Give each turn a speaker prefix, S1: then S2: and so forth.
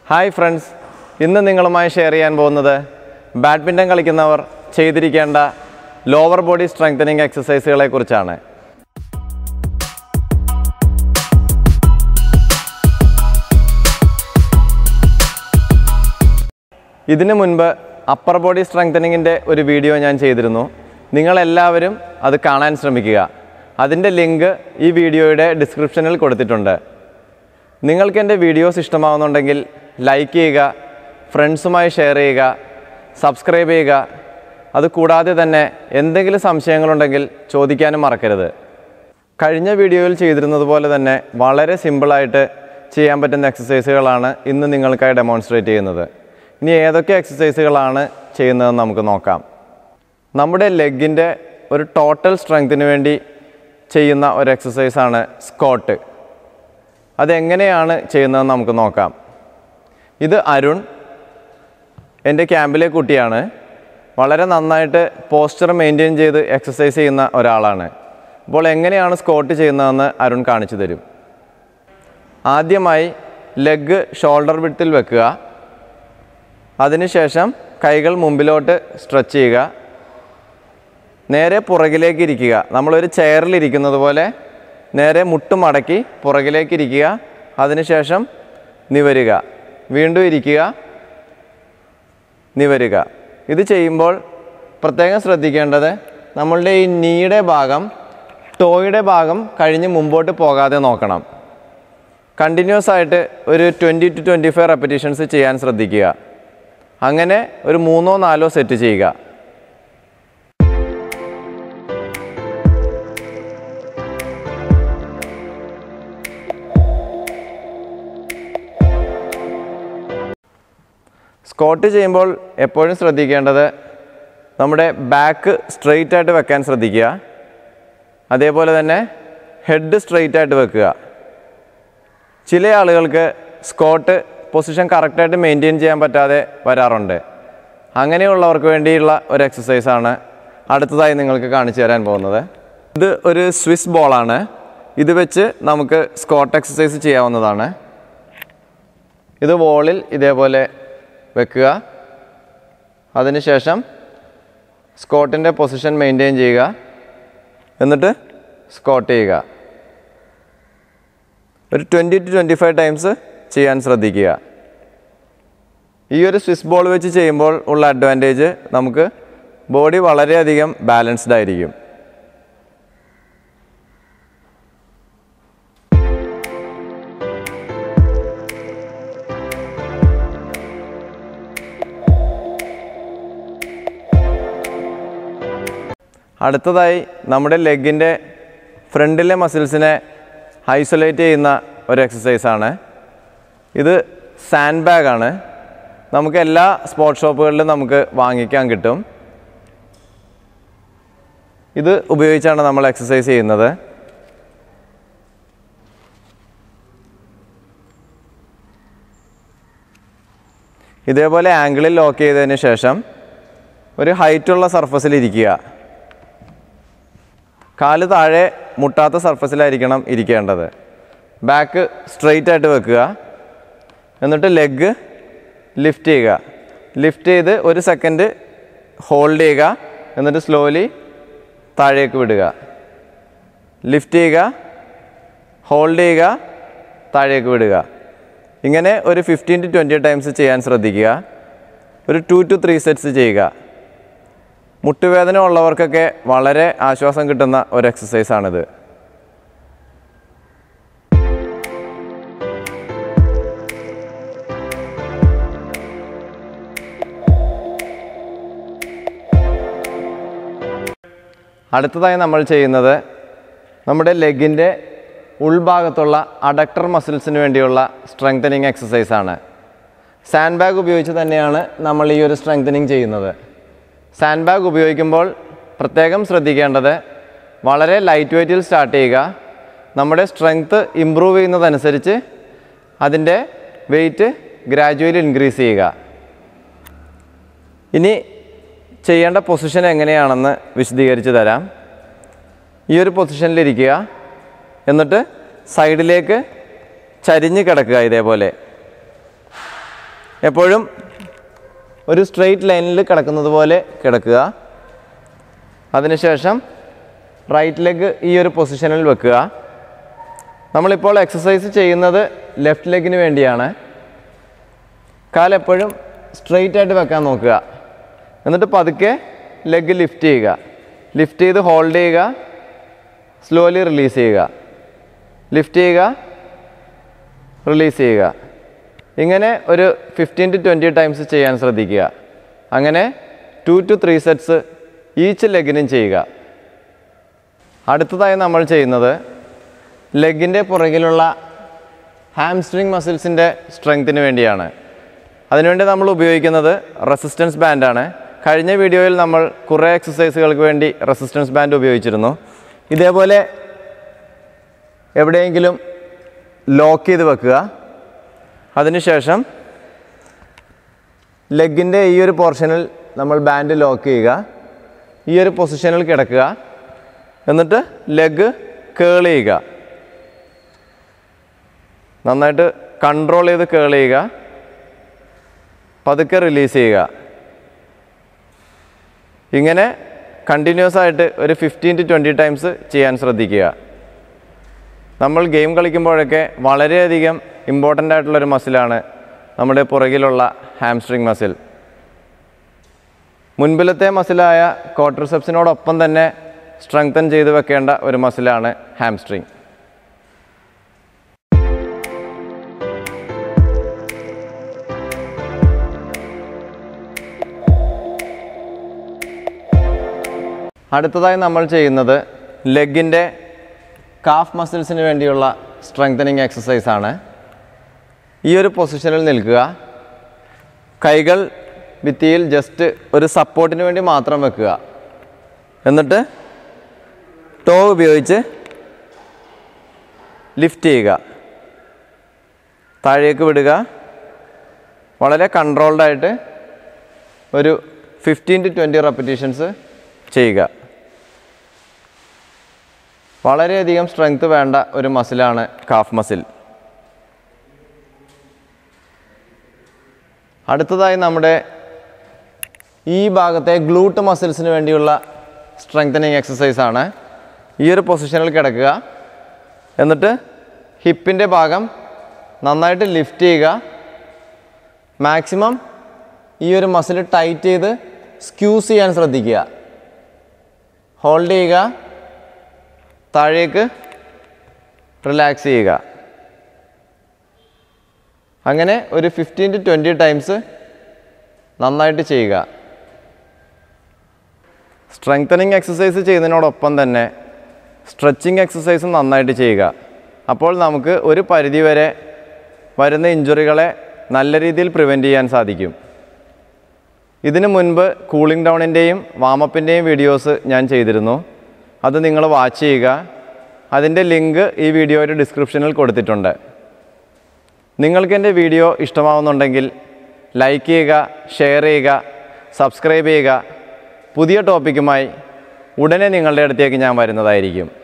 S1: hi friends ഇന്ന് നിങ്ങളുമായി share ചെയ്യാൻ പോകുന്നത് ബാഡ്മിൻ്റൺ കളിക്കുന്നവർ ചെയ്തിരിക്കേണ്ട ലോവർ ബോഡി സ്ട്രെങ്തനിങ് എക്സസൈസുകളെ കുറിച്ചാണ് ഇതിനു മുൻപ് അപ്പർ ബോഡി സ്ട്രെങ്തനിങ്ങിൻ്റെ ഒരു വീഡിയോ ഞാൻ ചെയ്തിരുന്നു നിങ്ങളെല്ലാവരും അത് കാണാൻ ശ്രമിക്കുക അതിൻ്റെ ലിങ്ക് ഈ വീഡിയോയുടെ ഡിസ്ക്രിപ്ഷനിൽ കൊടുത്തിട്ടുണ്ട് നിങ്ങൾക്ക് എൻ്റെ വീഡിയോസ് ഇഷ്ടമാവുന്നുണ്ടെങ്കിൽ ലൈക്ക് ചെയ്യുക ഫ്രണ്ട്സുമായി ഷെയർ ചെയ്യുക സബ്സ്ക്രൈബ് ചെയ്യുക അതുകൂടാതെ തന്നെ എന്തെങ്കിലും സംശയങ്ങളുണ്ടെങ്കിൽ ചോദിക്കാനും മറക്കരുത് കഴിഞ്ഞ വീഡിയോയിൽ ചെയ്തിരുന്നത് പോലെ തന്നെ വളരെ സിമ്പിളായിട്ട് ചെയ്യാൻ പറ്റുന്ന എക്സസൈസുകളാണ് ഇന്ന് നിങ്ങൾക്കായി ഡെമോൺസ്ട്രേറ്റ് ചെയ്യുന്നത് ഇനി ഏതൊക്കെ എക്സസൈസുകളാണ് ചെയ്യുന്നതെന്ന് നമുക്ക് നോക്കാം നമ്മുടെ ലെഗിൻ്റെ ഒരു ടോട്ടൽ സ്ട്രെങ്തിന് വേണ്ടി ചെയ്യുന്ന ഒരു എക്സസൈസാണ് സ്കോട്ട് അതെങ്ങനെയാണ് ചെയ്യുന്നതെന്ന് നമുക്ക് നോക്കാം ഇത് അരുൺ എൻ്റെ ക്യാമ്പിലെ കുട്ടിയാണ് വളരെ നന്നായിട്ട് പോസ്ചർ മെയിൻറ്റെയിൻ ചെയ്ത് എക്സസൈസ് ചെയ്യുന്ന ഒരാളാണ് അപ്പോൾ എങ്ങനെയാണ് സ്കോട്ട് ചെയ്യുന്നതെന്ന് അരുൺ കാണിച്ചു തരും ആദ്യമായി ലെഗ് ഷോൾഡർ വിഡ്ത്തിൽ വെക്കുക അതിനുശേഷം കൈകൾ മുമ്പിലോട്ട് സ്ട്രെച്ച് ചെയ്യുക നേരെ പുറകിലേക്ക് ഇരിക്കുക നമ്മളൊരു ചെയറിൽ ഇരിക്കുന്നത് പോലെ നേരെ മുട്ട് മടക്കി പുറകിലേക്ക് ഇരിക്കുക അതിനുശേഷം നിവരുക വീണ്ടും ഇരിക്കുക നിവരുക ഇത് ചെയ്യുമ്പോൾ പ്രത്യേകം ശ്രദ്ധിക്കേണ്ടത് നമ്മളുടെ ഈ നീയുടെ ഭാഗം ടോയുടെ ഭാഗം കഴിഞ്ഞ് മുമ്പോട്ട് പോകാതെ നോക്കണം കണ്ടിന്യൂസ് ആയിട്ട് ഒരു twenty to twenty five repetitions ചെയ്യാൻ ശ്രദ്ധിക്കുക അങ്ങനെ ഒരു മൂന്നോ നാലോ സെറ്റ് ചെയ്യുക സ്കോട്ട് ചെയ്യുമ്പോൾ എപ്പോഴും ശ്രദ്ധിക്കേണ്ടത് നമ്മുടെ ബാക്ക് സ്ട്രെയിറ്റ് ആയിട്ട് വെക്കാൻ ശ്രദ്ധിക്കുക അതേപോലെ തന്നെ ഹെഡ് സ്ട്രെയിറ്റ് ആയിട്ട് വെക്കുക ചില ആളുകൾക്ക് സ്കോട്ട് പൊസിഷൻ കറക്റ്റായിട്ട് മെയിൻറ്റെയിൻ ചെയ്യാൻ പറ്റാതെ വരാറുണ്ട് അങ്ങനെയുള്ളവർക്ക് വേണ്ടിയുള്ള ഒരു എക്സസൈസാണ് അടുത്തതായി നിങ്ങൾക്ക് കാണിച്ചു തരാൻ പോകുന്നത് ഇത് ഒരു സ്വിസ് ബോളാണ് ഇത് വെച്ച് നമുക്ക് സ്കോട്ട് എക്സസൈസ് ചെയ്യാവുന്നതാണ് ഇത് വോളിൽ ഇതേപോലെ വെക്കുക അതിനുശേഷം സ്കോട്ടിൻ്റെ പൊസിഷൻ മെയിൻറ്റെയിൻ ചെയ്യുക എന്നിട്ട് സ്കോട്ട് ചെയ്യുക ഒരു twenty to twenty five times ചെയ്യാൻ ശ്രദ്ധിക്കുക ഈ ഒരു സ്വിസ് ബോൾ വെച്ച് ചെയ്യുമ്പോൾ ഉള്ള അഡ്വാൻറ്റേജ് നമുക്ക് ബോഡി വളരെയധികം ബാലൻസ്ഡ് ആയിരിക്കും അടുത്തതായി നമ്മുടെ ലെഗിൻ്റെ ഫ്രണ്ടിലെ മസിൽസിനെ ഐസൊലേറ്റ് ചെയ്യുന്ന ഒരു എക്സസൈസാണ് ഇത് സാൻഡ് ബാഗാണ് നമുക്ക് എല്ലാ സ്പോർട്സ് ഷോപ്പുകളിലും നമുക്ക് വാങ്ങിക്കാൻ കിട്ടും ഇത് ഉപയോഗിച്ചാണ് നമ്മൾ എക്സസൈസ് ചെയ്യുന്നത് ഇതേപോലെ ആംഗിളിൽ ലോക്ക് ചെയ്തതിന് ശേഷം ഒരു ഹൈറ്റുള്ള സർഫസിൽ ഇരിക്കുക കാല് താഴെ മുട്ടാത്ത സർഫസിലായിരിക്കണം ഇരിക്കേണ്ടത് ബാക്ക് സ്ട്രെയിറ്റ് ആയിട്ട് വെക്കുക എന്നിട്ട് ലെഗ് ലിഫ്റ്റ് ചെയ്യുക ലിഫ്റ്റ് ചെയ്ത് ഒരു സെക്കൻഡ് ഹോൾഡ് ചെയ്യുക എന്നിട്ട് സ്ലോലി താഴേക്ക് വിടുക ലിഫ്റ്റ് ചെയ്യുക ഹോൾഡ് ചെയ്യുക താഴേക്ക് വിടുക ഇങ്ങനെ ഒരു ഫിഫ്റ്റീൻ ടു ട്വൻറ്റി ടൈംസ് ചെയ്യാൻ ശ്രദ്ധിക്കുക ഒരു ടു ടു ത്രീ സെറ്റ്സ് ചെയ്യുക മുട്ടുവേദന ഉള്ളവർക്കൊക്കെ വളരെ ആശ്വാസം കിട്ടുന്ന ഒരു എക്സസൈസാണിത് അടുത്തതായി നമ്മൾ ചെയ്യുന്നത് നമ്മുടെ ലെഗിൻ്റെ ഉൾഭാഗത്തുള്ള അഡക്ടർ മസിൽസിന് വേണ്ടിയുള്ള സ്ട്രെങ്തനിങ് എക്സസൈസാണ് സാൻഡ് ബാഗ് ഉപയോഗിച്ച് തന്നെയാണ് നമ്മൾ ഈ ഒരു സ്ട്രെങ്തനിങ് ചെയ്യുന്നത് സാൻഡ് ബാഗ് ഉപയോഗിക്കുമ്പോൾ പ്രത്യേകം ശ്രദ്ധിക്കേണ്ടത് വളരെ ലൈറ്റ് വെയ്റ്റിൽ സ്റ്റാർട്ട് ചെയ്യുക നമ്മുടെ സ്ട്രെങ്ത്ത് ഇമ്പ്രൂവ് ചെയ്യുന്നതനുസരിച്ച് അതിൻ്റെ വെയിറ്റ് ഗ്രാജുവലി ഇൻക്രീസ് ചെയ്യുക ഇനി ചെയ്യേണ്ട പൊസിഷൻ എങ്ങനെയാണെന്ന് വിശദീകരിച്ച് തരാം ഈ ഒരു പൊസിഷനിലിരിക്കുക എന്നിട്ട് സൈഡിലേക്ക് ചരിഞ്ഞ് കിടക്കുക ഇതേപോലെ എപ്പോഴും ഒരു സ്ട്രെയിറ്റ് ലൈനിൽ കിടക്കുന്നത് പോലെ കിടക്കുക അതിനുശേഷം റൈറ്റ് ലെഗ് ഈ ഒരു പൊസിഷനിൽ വെക്കുക നമ്മളിപ്പോൾ എക്സസൈസ് ചെയ്യുന്നത് ലെഫ്റ്റ് ലെഗിന് വേണ്ടിയാണ് കാലെപ്പോഴും സ്ട്രെയിറ്റ് ആയിട്ട് വെക്കാൻ നോക്കുക എന്നിട്ട് പതുക്കെ ലെഗ് ലിഫ്റ്റ് ചെയ്യുക ലിഫ്റ്റ് ചെയ്ത് ഹോൾഡ് ചെയ്യുക സ്ലോലി റിലീസ് ചെയ്യുക ലിഫ്റ്റ് ചെയ്യുക റിലീസ് ചെയ്യുക ഇങ്ങനെ ഒരു ഫിഫ്റ്റീൻ ടു ട്വൻറ്റി ടൈംസ് ചെയ്യാൻ ശ്രദ്ധിക്കുക അങ്ങനെ two to three sets each ലെഗിനും ചെയ്യുക അടുത്തതായി നമ്മൾ ചെയ്യുന്നത് ലെഗിൻ്റെ പുറകിലുള്ള ഹാംസ്ട്രിങ് മസിൽസിൻ്റെ സ്ട്രെങ്ത്തിന് വേണ്ടിയാണ് അതിനുവേണ്ടി നമ്മൾ ഉപയോഗിക്കുന്നത് റെസിസ്റ്റൻസ് ബാൻഡാണ് കഴിഞ്ഞ വീഡിയോയിൽ നമ്മൾ കുറേ എക്സസൈസുകൾക്ക് വേണ്ടി റെസിസ്റ്റൻസ് ബാൻഡ് ഉപയോഗിച്ചിരുന്നു ഇതേപോലെ എവിടെയെങ്കിലും ലോക്ക് ചെയ്ത് വെക്കുക അതിനുശേഷം ലെഗിൻ്റെ ഈ ഒരു പോർഷനിൽ നമ്മൾ ബാൻഡ് ലോക്ക് ചെയ്യുക ഈ ഒരു പൊസിഷനിൽ കിടക്കുക എന്നിട്ട് ലെഗ് കേൾ ചെയ്യുക നന്നായിട്ട് കൺട്രോൾ ചെയ്ത് കേൾ ചെയ്യുക പതുക്കെ റിലീസ് ചെയ്യുക ഇങ്ങനെ കണ്ടിന്യൂസ് ആയിട്ട് ഒരു ഫിഫ്റ്റീൻ ടു ട്വൻറ്റി ടൈംസ് ചെയ്യാൻ ശ്രദ്ധിക്കുക നമ്മൾ ഗെയിം കളിക്കുമ്പോഴൊക്കെ വളരെയധികം ഇമ്പോർട്ടൻ്റ് ആയിട്ടുള്ളൊരു മസിലാണ് നമ്മുടെ പുറകിലുള്ള ഹാംസ്ട്രിങ് മസിൽ മുൻപിലത്തെ മസിലായ കോട്ടർസെപ്സിനോടൊപ്പം തന്നെ സ്ട്രെങ്തൻ ചെയ്ത് വെക്കേണ്ട ഒരു മസിലാണ് ഹാംസ്ട്രിങ് അടുത്തതായി നമ്മൾ ചെയ്യുന്നത് ലെഗിൻ്റെ കാഫ് മസിൽസിന് വേണ്ടിയുള്ള സ്ട്രെങ്തനിങ് എക്സസൈസ് ആണ് ഈ ഒരു പൊസിഷനിൽ നിൽക്കുക കൈകൾ ഭിത്തിയിൽ ജസ്റ്റ് ഒരു സപ്പോർട്ടിന് വേണ്ടി മാത്രം വെക്കുക എന്നിട്ട് ടോ ഉപയോഗിച്ച് ലിഫ്റ്റ് ചെയ്യുക താഴേക്ക് വിടുക വളരെ കൺട്രോൾഡായിട്ട് ഒരു ഫിഫ്റ്റീൻ ടു ട്വൻറ്റി റെപ്പറ്റീഷൻസ് ചെയ്യുക വളരെയധികം സ്ട്രെങ്ത് വേണ്ട ഒരു മസിലാണ് കാഫ് മസിൽ അടുത്തതായി നമ്മുടെ ഈ ഭാഗത്തെ ഗ്ലൂട്ട് മസിൽസിന് വേണ്ടിയുള്ള സ്ട്രെങ്തനിങ് എക്സസൈസ് ആണ് ഈ ഒരു പൊസിഷനിൽ കിടക്കുക എന്നിട്ട് ഹിപ്പിൻ്റെ ഭാഗം നന്നായിട്ട് ലിഫ്റ്റ് ചെയ്യുക മാക്സിമം ഈ ഒരു മസിൽ ടൈറ്റ് ചെയ്ത് സ്ക്യൂസ് ചെയ്യാൻ ശ്രദ്ധിക്കുക ഹോൾഡ് ചെയ്യുക താഴേക്ക് റിലാക്സ് ചെയ്യുക അങ്ങനെ ഒരു ഫിഫ്റ്റീൻ ടു ട്വൻറ്റി ടൈംസ് നന്നായിട്ട് ചെയ്യുക സ്ട്രെങ്തനിങ് എക്സസൈസ് ചെയ്യുന്നതിനോടൊപ്പം തന്നെ സ്ട്രെച്ചിങ് എക്സസൈസും നന്നായിട്ട് ചെയ്യുക അപ്പോൾ നമുക്ക് ഒരു പരിധിവരെ വരുന്ന ഇഞ്ചുറികളെ നല്ല രീതിയിൽ പ്രിവെൻറ്റ് ചെയ്യാൻ സാധിക്കും ഇതിനു മുൻപ് കൂളിംഗ് ഡൗണിൻ്റെയും വാമപ്പിൻ്റെയും വീഡിയോസ് ഞാൻ ചെയ്തിരുന്നു അത് നിങ്ങൾ വാച്ച് ചെയ്യുക അതിൻ്റെ ലിങ്ക് ഈ വീഡിയോയുടെ ഡിസ്ക്രിപ്ഷനിൽ കൊടുത്തിട്ടുണ്ട് നിങ്ങൾക്ക് എൻ്റെ വീഡിയോ ഇഷ്ടമാവുന്നുണ്ടെങ്കിൽ ലൈക്ക് ചെയ്യുക ഷെയർ ചെയ്യുക സബ്സ്ക്രൈബ് ചെയ്യുക പുതിയ ടോപ്പിക്കുമായി ഉടനെ നിങ്ങളുടെ അടുത്തേക്ക് ഞാൻ വരുന്നതായിരിക്കും